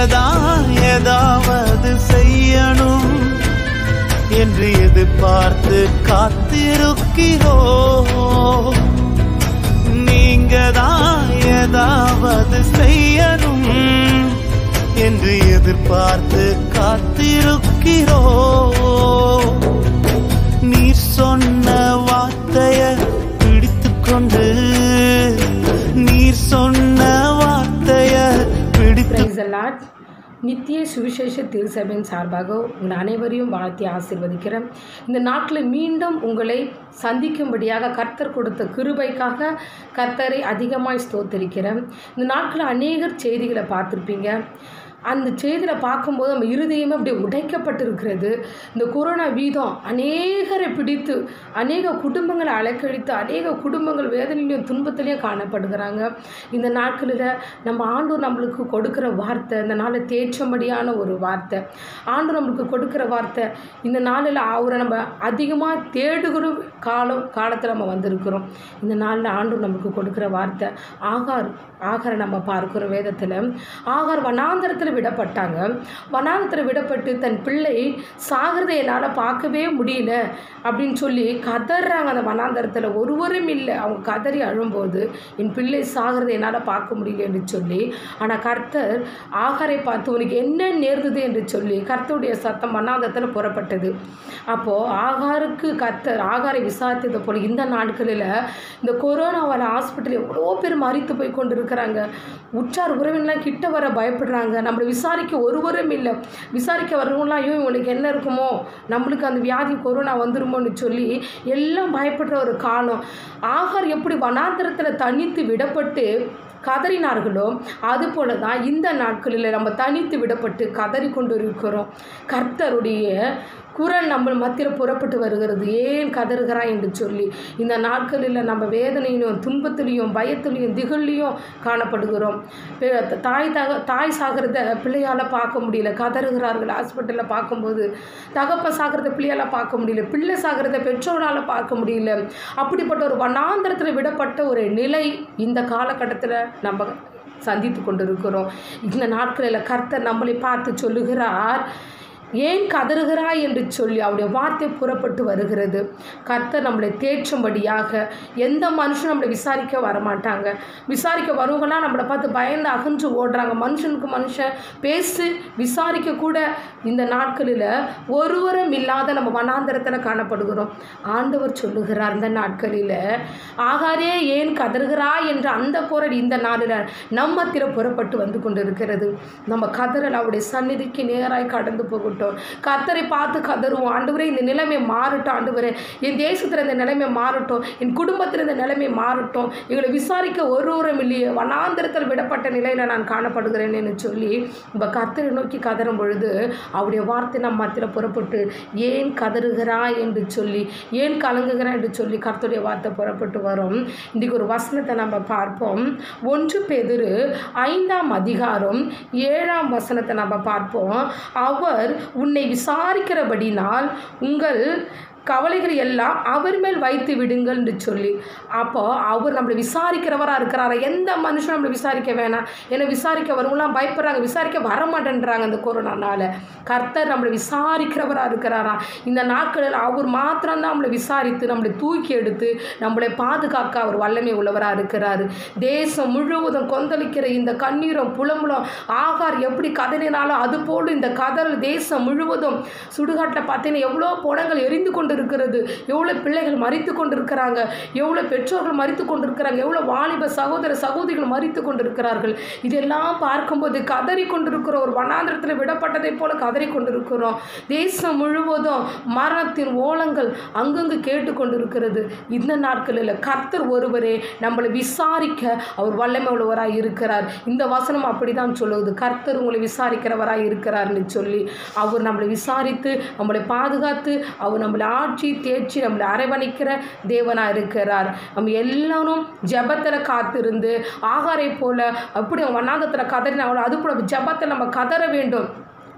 தான் ஏதாவது செய்யணும் என்று எதிர்பார்த்து காத்திருக்கிறோ நீங்க தான் ஏதாவது செய்யணும் என்று எதிர்பார்த்து காத்திருக்கிறோ நீர் சொன்ன வார்த்தைய பிடித்துக்கொண்டு நீர் சொன்ன வார்த்தைய பிடித்து பிரைஸ் அல்லாட் நித்திய சுவிசேஷ திருசபையின் சார்பாக உங்கள் அனைவரையும் வாழ்த்தி ஆசீர்வதிக்கிறேன் இந்த நாட்டில் மீண்டும் உங்களை சந்திக்கும்படியாக கர்த்தர் கொடுத்த கிருபைக்காக கர்த்தரை அதிகமாய் ஸ்தோத்தரிக்கிறேன் இந்த நாட்களில் அநேகர் செய்திகளை பார்த்துருப்பீங்க அந்த செய்தியில் பார்க்கும்போது நம்ம இருதயமே அப்படியே உடைக்கப்பட்டிருக்கிறது இந்த கொரோனா வீதம் அநேகரை பிடித்து அநேக குடும்பங்களை அலைக்கழித்து அநேக குடும்பங்கள் வேதனையிலையும் துன்பத்திலையும் காணப்படுகிறாங்க இந்த நாட்களில் நம்ம ஆண்டவர் நம்மளுக்கு கொடுக்குற வார்த்தை இந்த நாளில் தேற்றம்படியான ஒரு வார்த்தை ஆண்டவர் நம்மளுக்கு கொடுக்குற வார்த்தை இந்த நாளில் அவரை நம்ம அதிகமாக தேடுகிற காலம் காலத்தில் நம்ம வந்திருக்கிறோம் இந்த நாளில் ஆண்டவர் நமக்கு கொடுக்குற வார்த்தை ஆகார் ஆகாரை நம்ம பார்க்கிறோம் வேதத்தில் ஆகார் வனாந்தரத்தில் விடப்பட்டாங்க வனாந்தரத்தில் விடப்பட்டு தன் பிள்ளை சாகிறதை என்னால் பார்க்கவே முடியல அப்படின்னு சொல்லி கதறாங்க அந்த வனாந்தரத்தில் ஒருவரும் இல்லை அவங்க கதறி அழும்போது என் பிள்ளை சாகிறதை என்னால் பார்க்க முடியல என்று சொல்லி ஆனால் கர்த்தர் ஆகாரை பார்த்து உனக்கு என்ன நேர்ந்தது என்று சொல்லி கர்த்தருடைய சத்தம் வனாந்தரத்தில் புறப்பட்டது அப்போது ஆகாருக்கு கர்த்தர் ஆகாரை விசாரித்தது போல் இந்த நாட்களில் இந்த கொரோனாவால் ஹாஸ்பிட்டல் எவ்வளோ பேர் மறித்து போய் கொண்டு இருக்கிறாங்க உற்றார் உறவினர்லாம் கிட்ட வர பயப்படுறாங்க நம்மளை விசாரிக்க ஒருவரும் இல்லை விசாரிக்க வர்றவங்களாம் ஐயோ இவங்களுக்கு என்ன இருக்குமோ நம்மளுக்கு அந்த வியாதி கொரோனா வந்துருமோன்னு சொல்லி எல்லாம் பயப்படுற ஒரு காலம் ஆகார் எப்படி வனாந்தரத்தில் தனித்து விடப்பட்டு கதறினார்களோ அதுபோல தான் இந்த நாட்களில் நம்ம தனித்து விடப்பட்டு கதறி கொண்டு இருக்கிறோம் கர்த்தருடைய குரல் நம்ம மத்தியில் புறப்பட்டு வருகிறது ஏன் கதறுகிறாய் என்று சொல்லி இந்த நாட்களில் நம்ம வேதனையிலும் துன்பத்திலையும் பயத்திலையும் திகழ்லையும் காணப்படுகிறோம் பெ- தாய் தக தாய் சாகிறத பிள்ளையால் பார்க்க முடியல கதறுகிறார்கள் ஹாஸ்பிட்டலில் பார்க்கும்போது தகப்ப சாகிறத பிள்ளையால் பார்க்க முடியல பிள்ளை சாகிறத பெற்றோரால் பார்க்க முடியல அப்படிப்பட்ட ஒரு வண்ணாந்திரத்தில் விடப்பட்ட ஒரு நிலை இந்த காலகட்டத்தில் நம்ம சந்தித்து கொண்டிருக்கிறோம் இந்த நாட்களில் கர்த்தர் நம்மளை பார்த்து சொல்லுகிறார் ஏன் கதறுகிறாய் என்று சொல்லி அவருடைய வார்த்தை புறப்பட்டு வருகிறது கர்த்தர் நம்மளை தேற்றும்படியாக எந்த மனுஷனும் நம்மளை விசாரிக்க வரமாட்டாங்க விசாரிக்க வருவங்களாம் நம்மளை பார்த்து பயந்து அகன்று ஓடுறாங்க மனுஷனுக்கு மனுஷன் பேசி விசாரிக்க கூட இந்த நாட்களில் ஒருவரும் இல்லாத நம்ம வனாந்தரத்தில் காணப்படுகிறோம் ஆண்டவர் சொல்லுகிறார் இந்த நாட்களில் ஆகாரே ஏன் கதறுகிறாய் என்ற அந்த குரல் இந்த நாளில் நம்மத்தில் புறப்பட்டு வந்து கொண்டிருக்கிறது நம்ம கதறல் அவருடைய சந்நிதிக்கு நேராய் கடந்து போகட்டும் கத்தரை பார்த்து கதறுவோம் ஆண்டவரே இந்த நிலைமை மாறட்டும் ஆண்டவரே என் தேசத்தில் இந்த நிலைமை மாறட்டும் என் குடும்பத்தில் இந்த நிலைமை மாறட்டும் எங்களை விசாரிக்க ஒருவரும் இல்லையே வனாந்திரத்தில் விடப்பட்ட நிலையில் நான் காணப்படுகிறேன்னு சொல்லி நம்ம கத்தரை நோக்கி கதறும் பொழுது அவருடைய வார்த்தை நம்ம மத்தியில் புறப்பட்டு ஏன் கதறுகிறாய் என்று சொல்லி ஏன் கலங்குகிறாய் என்று சொல்லி கர்த்தருடைய வார்த்தை புறப்பட்டு வரும் இன்றைக்கு ஒரு வசனத்தை நம்ம பார்ப்போம் ஒன்று பேதுரு ஐந்தாம் அதிகாரம் ஏழாம் வசனத்தை நம்ம பார்ப்போம் அவர் உன்னை விசாரிக்கிறபடினால் உங்கள் கவலைகள் எல்லாம் அவர் மேல் வைத்து விடுங்கள் என்று சொல்லி அப்போ அவர் நம்மளை விசாரிக்கிறவராக இருக்கிறாரா எந்த மனுஷனும் நம்மளை விசாரிக்க வேணாம் ஏன்னா விசாரிக்க வருவங்களாம் பயப்படுறாங்க விசாரிக்க வர மாட்டேன்றாங்க இந்த கொரோனானால கர்த்தர் நம்மளை விசாரிக்கிறவராக இருக்கிறாரா இந்த நாட்களில் அவர் மாத்திரம்தான் நம்மளை விசாரித்து நம்மளை தூக்கி எடுத்து நம்மளை பாதுகாக்க அவர் வல்லமை உள்ளவராக இருக்கிறாரு தேசம் முழுவதும் கொந்தளிக்கிற இந்த கண்ணீரும் புலம்புலம் ஆகார் எப்படி கதறினாலும் அது போல இந்த கதறல் தேசம் முழுவதும் சுடுகாட்டில் பார்த்தீங்கன்னா எவ்வளோ புடங்கள் எரிந்து கொண்டு இருக்கிறது எவ்வளோ பிள்ளைகள் மறித்து கொண்டிருக்கிறாங்க எவ்வளோ பெற்றோர்கள் மறித்து கொண்டிருக்கிறாங்க எவ்வளோ வாலிப சகோதர சகோதரிகள் மறித்து கொண்டிருக்கிறார்கள் இதெல்லாம் பார்க்கும்போது கதறி கொண்டிருக்கிற ஒரு வனாந்திரத்தில் விடப்பட்டதைப் போல கதறி கொண்டிருக்கிறோம் தேசம் முழுவதும் மரணத்தின் ஓலங்கள் அங்கங்கு கேட்டு கொண்டிருக்கிறது இந்த நாட்களில் கர்த்தர் ஒருவரே நம்மளை விசாரிக்க அவர் வல்லமை உள்ளவராய் இருக்கிறார் இந்த வசனம் அப்படிதான் சொல்லுவது கர்த்தர் உங்களை விசாரிக்கிறவராய் இருக்கிறார்னு சொல்லி அவர் நம்மளை விசாரித்து நம்மளை பாதுகாத்து அவர் நம்மளை ஆட்சி தேய்ச்சி நம்மளை அரவணைக்கிற தேவனாக இருக்கிறார் நம்ம எல்லாரும் ஜெபத்தில் காத்திருந்து ஆகாரை போல அப்படி வண்ணாந்தத்தில் கதறினாங்களோ அது போல ஜெபத்தில் நம்ம கதற வேண்டும்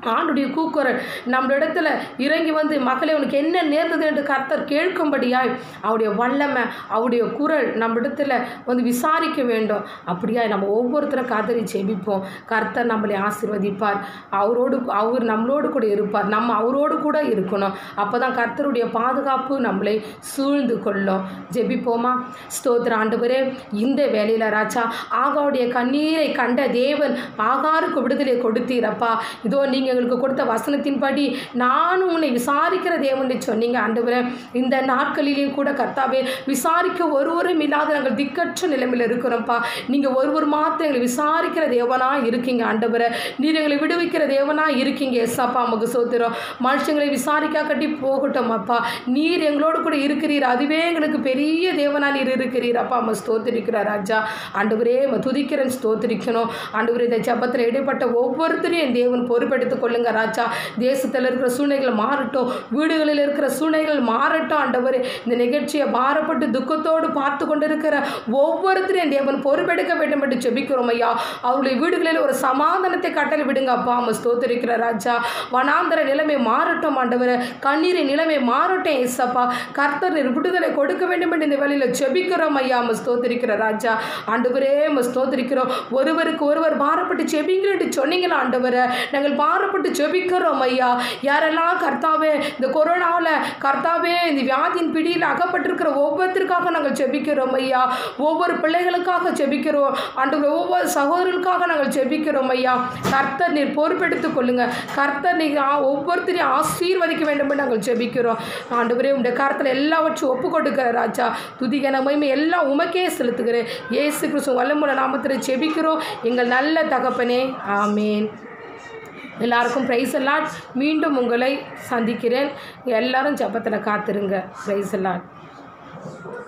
ஆண்டுடைய கூக்குரல் நம்ம இடத்துல இறங்கி வந்து மகளே உனக்கு என்ன நேர்ந்தது என்று கர்த்தர் கேட்கும்படியாய் அவருடைய வல்லமை அவருடைய குரல் நம்ம இடத்துல வந்து விசாரிக்க வேண்டும் அப்படியாய் நம்ம ஒவ்வொருத்தரும் கதறி ஜெபிப்போம் கர்த்தர் நம்மளை ஆசீர்வதிப்பார் அவரோடு அவர் நம்மளோடு கூட இருப்பார் நம்ம அவரோடு கூட இருக்கணும் அப்போ தான் கர்த்தருடைய பாதுகாப்பு நம்மளை சூழ்ந்து கொள்ளும் ஜெபிப்போமா ஸ்தோத்திர ஆண்டவரே இந்த வேலையில் ராஜா ஆகாவுடைய கண்ணீரை கண்ட தேவன் ஆகாருக்கு விடுதலை கொடுத்தீரப்பா இதோ நீங்கள் எங்களுக்கு கொடுத்த வசனத்தின்படி நானும் உன்னை விசாரிக்கிற தேவன் சொன்னீங்க ஆண்டவரே இந்த நாட்களிலேயும் கூட கர்த்தாவே விசாரிக்க ஒருவரும் இல்லாத நாங்கள் திக்கற்ற நிலைமையில் இருக்கிறோம்ப்பா நீங்கள் ஒருவர் மாத்திரம் எங்களை விசாரிக்கிற தேவனா இருக்கீங்க ஆண்டவரே நீர் எங்களை விடுவிக்கிற தேவனா இருக்கீங்க எஸ்ஸப்பா நமக்கு சோத்திரம் மனுஷங்களை விசாரிக்கா கட்டி போகட்டும் அப்பா நீர் எங்களோடு கூட இருக்கிறீர் அதுவே எங்களுக்கு பெரிய தேவனா நீர் இருக்கிறீர் அப்பா நம்ம ஸ்தோத்திரிக்கிறார் ராஜா ஆண்டவரே நம்ம துதிக்கிறேன் ஸ்தோத்திரிக்கணும் ஆண்டவரே இந்த ஜபத்தில் இடைப்பட்ட ஒவ்வொருத்தரையும் என் தேவன் பொறுப்பெடுத்துக் கொள்ளுங்க ராஜா தேசத்தில் இருக்கிற சூழ்நிலைகள் மாறட்டும் வீடுகளில் இருக்கிற சூழ்நிலைகள் மாறட்டும் ஆண்டவரே இந்த நிகழ்ச்சியை பாரப்பட்டு துக்கத்தோடு பார்த்து கொண்டிருக்கிற ஒவ்வொருத்தரையும் என் தேவன் பொறுப்பெடுக்க வேண்டும் என்று ஜெபிக்கிறோம் ஐயா அவருடைய வீடுகளில் ஒரு சமாதானத்தை கட்டளை விடுங்க அப்பா நம்ம ஸ்தோத்திரிக்கிற ராஜா வனாந்தர நிலைமை மாறட்டும் ஆண்டவரே கண்ணீரின் நிலைமை மாறட்டும் ஏசப்பா கர்த்தர் நீர் விடுதலை கொடுக்க வேண்டும் என்று இந்த வேலையில் ஜெபிக்கிறோம் ஐயா நம்ம ஸ்தோத்திரிக்கிற ராஜா ஆண்டவரே நம்ம ஸ்தோத்திரிக்கிறோம் ஒருவருக்கு ஒருவர் பாரப்பட்டு ஜெபிங்கள் என்று சொன்னீங்களா ஆண்டவரை நாங்கள் பாரப்பட்டு ஜெபிக்கிறோம் ஐயா யாரெல்லாம் கர்த்தாவே இந்த கொரோனாவில் கர்த்தாவே இந்த வியாதியின் பிடியில் அகப்பட்டிருக்கிற ஒவ்வொருத்தருக்காக நாங்கள் ஜெபிக்கிறோம் ஐயா ஒவ்வொரு பிள்ளைகளுக்காக ஜெபிக்கிறோம் ஆண்டவரே ஒவ்வொரு சகோதரர்களுக்காக நாங்கள் ஜெபிக்கிறோம் ஐயா கர்த்தர் நீர் பொறுப்பெடுத்துக் கொள்ளுங்க கர்த்தர் நீர் ஆ- ஒவ்வொருத்தரையும் ஆசீர்வதிக்க வேண்டும் என்று நாங்கள் ஜெபிக்கிறோம் ஆண்டவரே உடைய கருத்தில் எல்லாவற்றையும் ஒப்பு கொடுக்கிற ராஜா துதிகன மகிமை எல்லாம் உமக்கே செலுத்துகிறேன் இயேசு கிறிஸ்து வல்லமுள்ள நாமத்தில் ஜெபிக்கிறோம் எங்கள் நல்ல தகப்பனே ஆமேன் எல்லாருக்கும் ப்ரைஸ் எல்லாம் மீண்டும் உங்களை சந்திக்கிறேன் எல்லாரும் ஜபத்தில் காத்துருங்க ப்ரைஸ் எல்லாம்